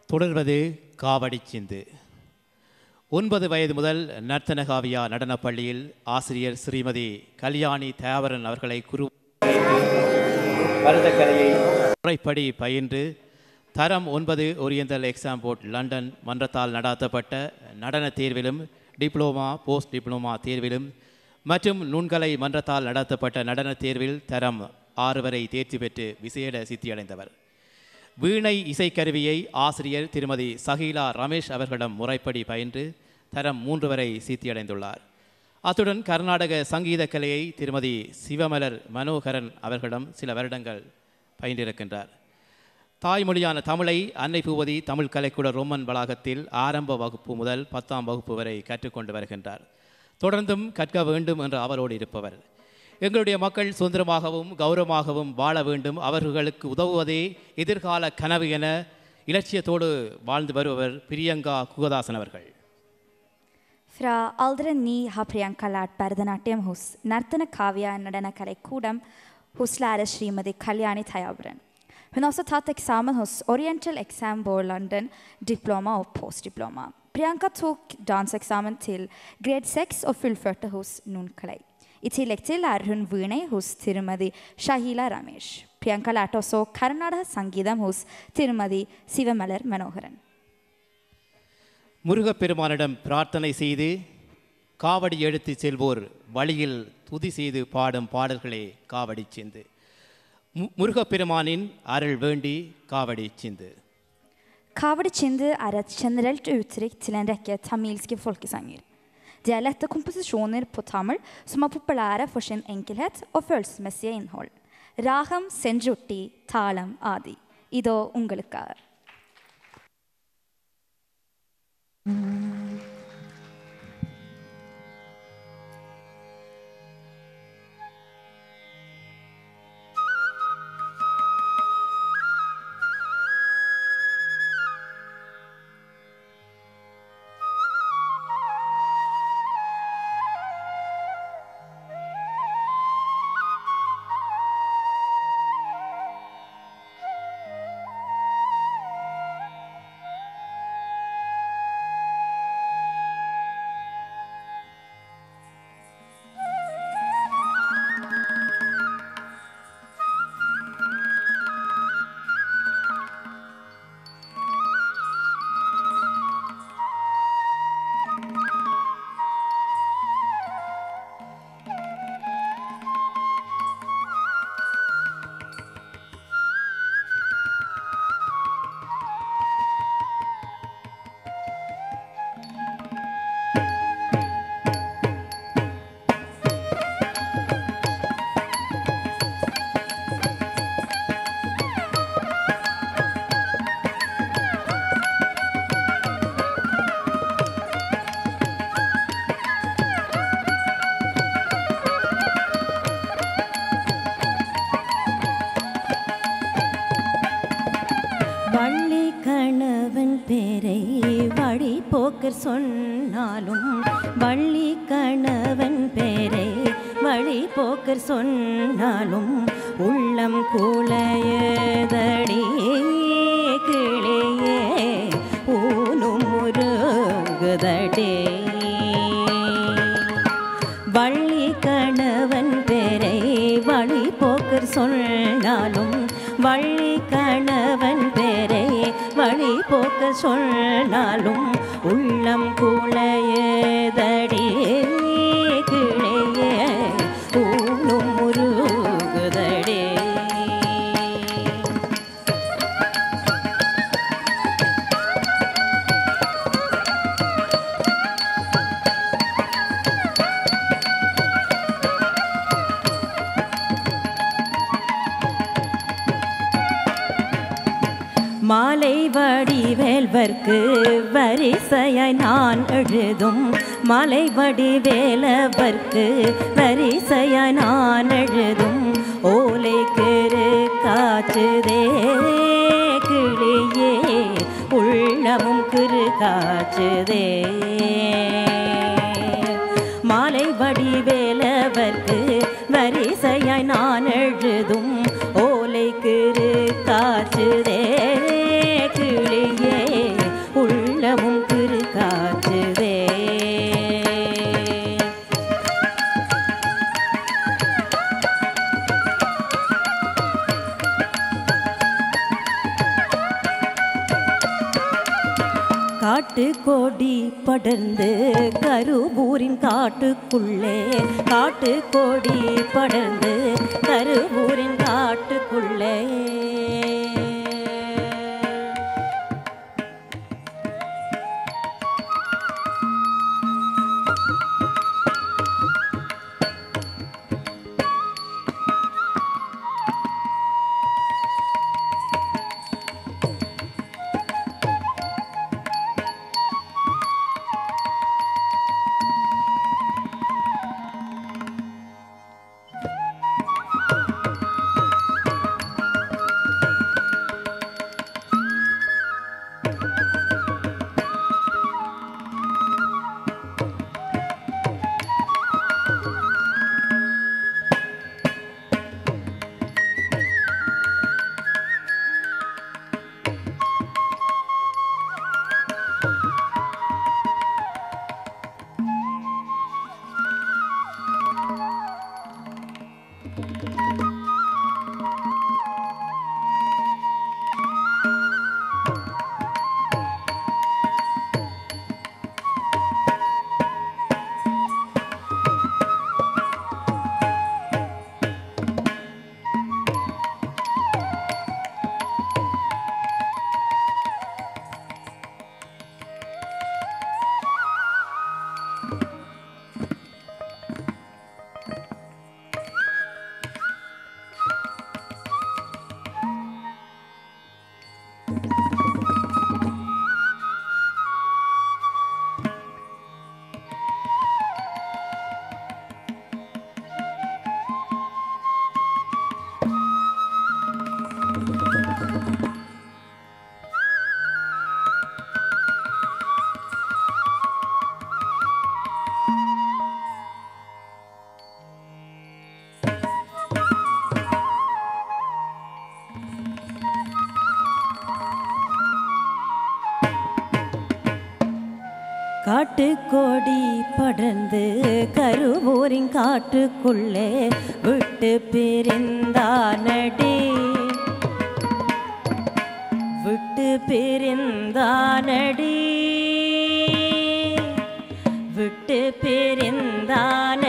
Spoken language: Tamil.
தொடர்வது காவடி சிந்து ஒன்பது வயது முதல் நர்த்தன காவியா நடனப் பள்ளியில் ஆசிரியர் ஸ்ரீமதி கல்யாணி தேவரன் அவர்களை குரு பரதக்கலையை முறைப்படி பயின்று தரம் ஒன்பது ஓரியந்தல் எக்ஸாம் போர்ட் லண்டன் மன்றத்தால் நடாத்தப்பட்ட நடன தேர்விலும் டிப்ளோமா போஸ்ட் டிப்ளோமா தேர்விலும் மற்றும் நுண்கலை மன்றத்தால் நடத்தப்பட்ட நடன தேர்வில் தரம் ஆறு வரை தேர்ச்சி பெற்று விசேட சித்தியடைந்தவர் வீணை இசைக்கருவியை ஆசிரியர் திருமதி சஹீலா ரமேஷ் அவர்களிடம் முறைப்படி பயின்று தரம் மூன்று வரை சித்தியடைந்துள்ளார் அத்துடன் கர்நாடக சங்கீத கலையை திருமதி சிவமலர் மனோகரன் அவர்களிடம் சில வருடங்கள் பயின்றிருக்கின்றார் தாய்மொழியான தமிழை அன்னை பூவதி தமிழ் கலைக்கூட ரோமன் வளாகத்தில் ஆரம்ப வகுப்பு முதல் பத்தாம் வகுப்பு வரை கற்றுக்கொண்டு வருகின்றார் தொடர்ந்தும் கற்க வேண்டும் என்று அவரோடு இருப்பவர் எங்களுடைய மக்கள் சுதந்திரமாகவும் கௌரவமாகவும் வாழ வேண்டும் அவர்களுக்கு உதவுவதே எதிர்கால கனவு என இலட்சியத்தோடு வாழ்ந்து வருபவர் பிரியங்கா குகதாசன் அவர்கள் Fra alldeles ny har Priyanka lært Bharatanatyam hos Nartana Kavya Nadanakalaikudam hos lærer Srimati Kalyani Tayabran. Hun har også tatt eksamen hos Oriental Exam Board London, diploma og postdiploma. Priyanka tok danseksamen til grade 6 og fullførte hos Nunkalei. I tillegg til lærer hun Virney hos Tirumadi Shahila Ramesh. Priyanka lærte også Karnataka Sangidam hos Tirumadi Sivamalar Manoharan. முருகப்பெருமானிடம் பிரார்த்தனை செய்து காவடி எடுத்துச் செல்வோர் வழியில் துதி செய்து பாடும் பாடல்களே காவடி சிந்து மு- முருகப்பெருமானின் அருள் வேண்டி காவடி சிந்து Kavadi Chindu er et generelt uttrykk til en rekke tamilske folkesanger. De er lette komposisjoner på tamil som er populære for sin enkelhet og følelsesmessige innhold. Raham, Senjurti, Talam, Adi. Ido ungalukar. Valli கணவன் பேரை வழி போக்கர் சொன்னாலும் வள்ளி கணவன் பேரை வழி போக்கர் சொன்னாலும் உள்ளம் குலையதடியே கிளியே ஊனும் முருகுதடே வள்ளி கணவன் பேரை வழி போக்கர் சொன்னாலும் வள்ளி கணவன் பேரை வழி போக்க சொன்னாலும் உள்ளம் குலையதடியே கிளையே ஊனும் முருகுதடே மாலை வடிவேல்வர்க்கு வரிசையாய் நான் எழுதும் மாலை வடிவேலவர்க்கு வரிசையாய் நான் எழுதும் ஓலை கரு காற்றுதே கிளியே உள்ளமும் கிரு காற்றுதே மாலை வடிவேலவர்க்கு வரிசையாய் நான் எழுதும் ஓலை கிரு காற்றுதே கிளியே காட்டு கோடி படர்ந்து கருவூரின் காட்டுக்குள்ளே காட்டு கோடி படர்ந்து கருவூரின் காட்டுக்குள்ளே காட்டுக்கோடி படர்ந்து கருவூரின் காட்டுக்குள்ளே விட்டு பிரிந்தானடி விட்டு பிரிந்தானடி விட்டு பிரிந்தானடி